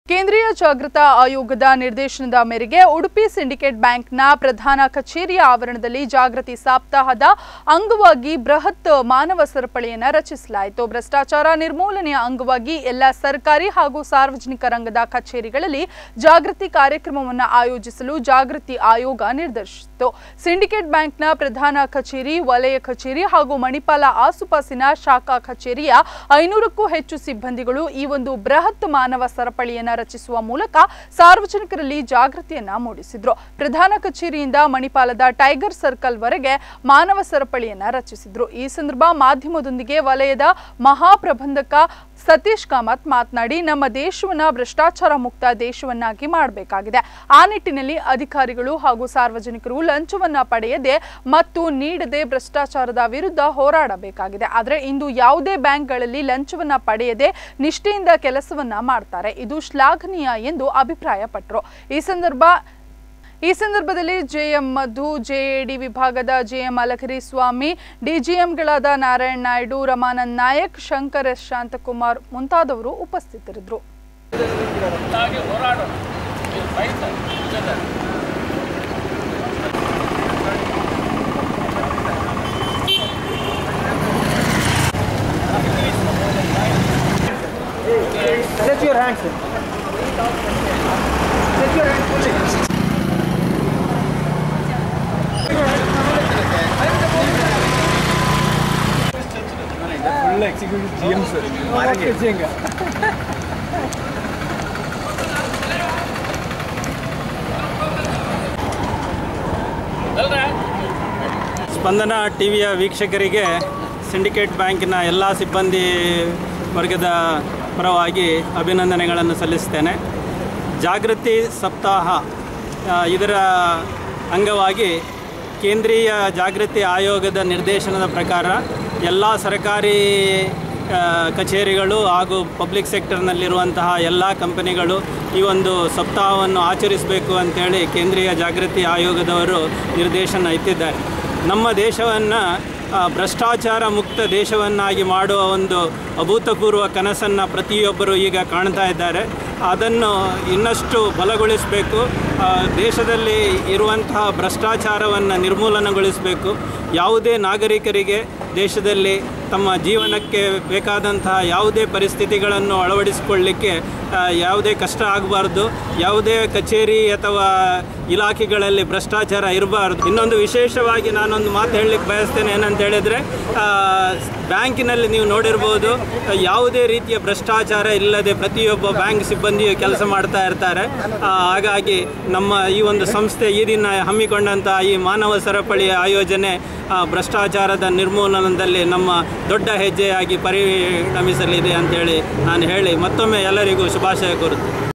ಕೇಂದ್ರೀಯ ಜಾಗೃತಾ ಆಯೋಗದ ನಿರ್ದೇಶನದ ಮೇರೆಗೆ ಉಡುಪಿ ಸಿಂಡಿಕೇಟ್ ಬ್ಯಾಂಕ್ನ ಪ್ರಧಾನ ಕಚೇರಿಯ ಆವರಣದಲ್ಲಿ ಜಾಗೃತಿ ಸಪ್ತಾಹದ ಅಂಗವಾಗಿ ಬೃಹತ್ ಮಾನವ ಸರಪಳಿಯನ್ನು ರಚಿಸಲಾಯಿತು ಭ್ರಷ್ಟಾಚಾರ ನಿರ್ಮೂಲನೆಯ ಅಂಗವಾಗಿ ಎಲ್ಲ ಸರ್ಕಾರಿ ಹಾಗೂ ಸಾರ್ವಜನಿಕ ರಂಗದ ಕಚೇರಿಗಳಲ್ಲಿ ಜಾಗೃತಿ ಕಾರ್ಯಕ್ರಮವನ್ನು ಆಯೋಜಿಸಲು ಜಾಗೃತಿ ಆಯೋಗ ನಿರ್ದೇಶಿಸಿತು ಸಿಂಡಿಕೇಟ್ ಬ್ಯಾಂಕ್ನ ಪ್ರಧಾನ ಕಚೇರಿ ವಲಯ ಕಚೇರಿ ಹಾಗೂ ಮಣಿಪಾಲ ಆಸುಪಾಸಿನ ಶಾಖಾ ಕಚೇರಿಯ ಐನೂರಕ್ಕೂ ಹೆಚ್ಚು ಸಿಬ್ಬಂದಿಗಳು ಈ ಒಂದು ಬೃಹತ್ ಮಾನವ ಸರಪಳಿಯನ್ನ ರಚಿಸುವ ಮೂಲಕ ಸಾರ್ವಜನಿಕರಲ್ಲಿ ಜಾಗೃತಿಯನ್ನ ಮೂಡಿಸಿದ್ರು ಪ್ರಧಾನ ಕಚೇರಿಯಿಂದ ಮಣಿಪಾಲದ ಟೈಗರ್ ಸರ್ಕಲ್ ವರೆಗೆ ಮಾನವ ಸರಪಳಿಯನ್ನ ರಚಿಸಿದ್ರು ಈ ಸಂದರ್ಭ ಮಾಧ್ಯಮದೊಂದಿಗೆ ವಲಯದ ಮಹಾಪ್ರಬಂಧಕ ಸತೀಶ್ ಕಾಮತ್ ಮಾತನಾಡಿ ನಮ್ಮ ದೇಶವನ್ನ ಭ್ರಷ್ಟಾಚಾರ ಮುಕ್ತ ದೇಶವನ್ನಾಗಿ ಮಾಡಬೇಕಾಗಿದೆ ಆ ನಿಟ್ಟಿನಲ್ಲಿ ಅಧಿಕಾರಿಗಳು ಹಾಗೂ ಸಾರ್ವಜನಿಕರು ಲಂಚವನ್ನ ಪಡೆಯದೆ ಮತ್ತು ನೀಡದೆ ಭ್ರಷ್ಟಾಚಾರದ ವಿರುದ್ಧ ಹೋರಾಡಬೇಕಾಗಿದೆ ಆದರೆ ಇಂದು ಯಾವುದೇ ಬ್ಯಾಂಕ್ಗಳಲ್ಲಿ ಲಂಚವನ್ನ ಪಡೆಯದೆ ನಿಷ್ಠೆಯಿಂದ ಕೆಲಸವನ್ನ ಮಾಡ್ತಾರೆ ಇದು ಶ್ಲಾಘನೀಯ ಎಂದು ಅಭಿಪ್ರಾಯಪಟ್ಟರು ಈ ಸಂದರ್ಭ ಈ ಸಂದರ್ಭದಲ್ಲಿ ಜೆಎಂ ಮಧು ಜೆಎಡಿ ವಿಭಾಗದ ಜೆಎಂ ಅಲಖರಿ ಸ್ವಾಮಿ ಡಿಜಿಎಂಗಳಾದ ನಾರಾಯಣ್ ನಾಯ್ಡು ರಮಾನಂದ್ ನಾಯಕ್ ಶಂಕರ್ ಎಸ್ ಶಾಂತಕುಮಾರ್ ಮುಂತಾದವರು ಉಪಸ್ಥಿತರಿದ್ದರು ಒಟ್ಟಾಗಿ ಹೋರಾಡೋಣ We'll fight that together. Stretch your hands. sir. Stretch your hands fully. Full executive G M sir ಅಲ್ರಾ ಸ್ಪಂದನ ಟಿ ವಿಯ ವೀಕ್ಷಕರಿಗೆ ಸಿಂಡಿಕೇಟ್ ಬ್ಯಾಂಕಿನ ಎಲ್ಲ ಸಿಬ್ಬಂದಿ ವರ್ಗದ ಪರವಾಗಿ ಅಭಿನಂದನೆಗಳನ್ನು ಸಲ್ಲಿಸ್ತೇನೆ ಜಾಗೃತಿ ಸಪ್ತಾಹ ಆ, ಇದರ ಅಂಗವಾಗಿ ಕೇಂದ್ರೀಯ ಜಾಗೃತಿ ಆಯೋಗದ ನಿರ್ದೇಶನದ ಪ್ರಕಾರ ಎಲ್ಲ ಸರ್ಕಾರಿ ಆ, ಕಚೇರಿಗಳು ಹಾಗೂ ಪಬ್ಲಿಕ್ ಸೆಕ್ಟರ್ನಲ್ಲಿರುವಂತಹ ಎಲ್ಲ ಕಂಪನಿಗಳು ಈ ಒಂದು ಸಪ್ತಾಹವನ್ನು ಆಚರಿಸಬೇಕು ಅಂತೇಳಿ ಕೇಂದ್ರೀಯ ಜಾಗೃತಿ ಆಯೋಗದವರು ನಿರ್ದೇಶನ ಇತ್ತಿದ್ದಾರೆ ನಮ್ಮ ದೇಶವನ್ನು ಭ್ರಷ್ಟಾಚಾರ ಮುಕ್ತ ದೇಶವನ್ನಾಗಿ ಮಾಡುವ ಒಂದು ಅಭೂತಪೂರ್ವ ಕನಸನ್ನು ಪ್ರತಿಯೊಬ್ಬರು ಈಗ ಕಾಣ್ತಾ ಇದ್ದಾರೆ ಅದನ್ನು ಇನ್ನಷ್ಟು ಬಲಗೊಳಿಸಬೇಕು ಆ, ದೇಶದಲ್ಲಿ ಇರುವಂತಹ ಭ್ರಷ್ಟಾಚಾರವನ್ನು ನಿರ್ಮೂಲನಗೊಳಿಸಬೇಕು ಯಾವುದೇ ನಾಗರಿಕರಿಗೆ ದೇಶದಲ್ಲಿ ತಮ್ಮ ಜೀವನಕ್ಕೆ ಬೇಕಾದಂತಹ ಯಾವುದೇ ಪರಿಸ್ಥಿತಿಗಳನ್ನು ಅಳವಡಿಸಿಕೊಳ್ಳಿಕ್ಕೆ ಆ, ಯಾವುದೇ ಕಷ್ಟ ಆಗಬಾರ್ದು ಯಾವುದೇ ಕಚೇರಿ ಅಥವಾ ಇಲಾಖೆಗಳಲ್ಲಿ ಭ್ರಷ್ಟಾಚಾರ ಇರಬಾರ್ದು ಇನ್ನೊಂದು ವಿಶೇಷವಾಗಿ ನಾನೊಂದು ಮಾತು ಹೇಳಲಿಕ್ಕೆ ಬಯಸ್ತೇನೆ ಏನಂತ ಹೇಳಿದರೆ ಬ್ಯಾಂಕಿನಲ್ಲಿ ನೀವು ನೋಡಿರ್ಬೋದು ಆ, ಯಾವುದೇ ರೀತಿಯ ಭ್ರಷ್ಟಾಚಾರ ಇಲ್ಲದೆ ಪ್ರತಿಯೊಬ್ಬ ಬ್ಯಾಂಕ್ ಸಿಬ್ಬಂದಿಯು ಕೆಲಸ ಮಾಡ್ತಾ ಇರ್ತಾರೆ ಆ, ಹಾಗಾಗಿ ನಮ್ಮ ಈ ಒಂದು ಸಂಸ್ಥೆ ಈ ದಿನ ಹಮ್ಮಿಕೊಂಡಂತಹ ಈ ಮಾನವ ಸರಪಳಿಯ ಆಯೋಜನೆ ಆ, ಭ್ರಷ್ಟಾಚಾರದ ನಿರ್ಮೂಲನದಲ್ಲಿ ನಮ್ಮ ದೊಡ್ಡ ಹೆಜ್ಜೆಯಾಗಿ ಪರಿಣಮಿಸಲಿದೆ ಅಂತೇಳಿ ನಾನು ಹೇಳಿ ಮತ್ತೊಮ್ಮೆ ಎಲ್ಲರಿಗೂ ಶುಭಾಶಯ ಕೋರುತ್ತೇನೆ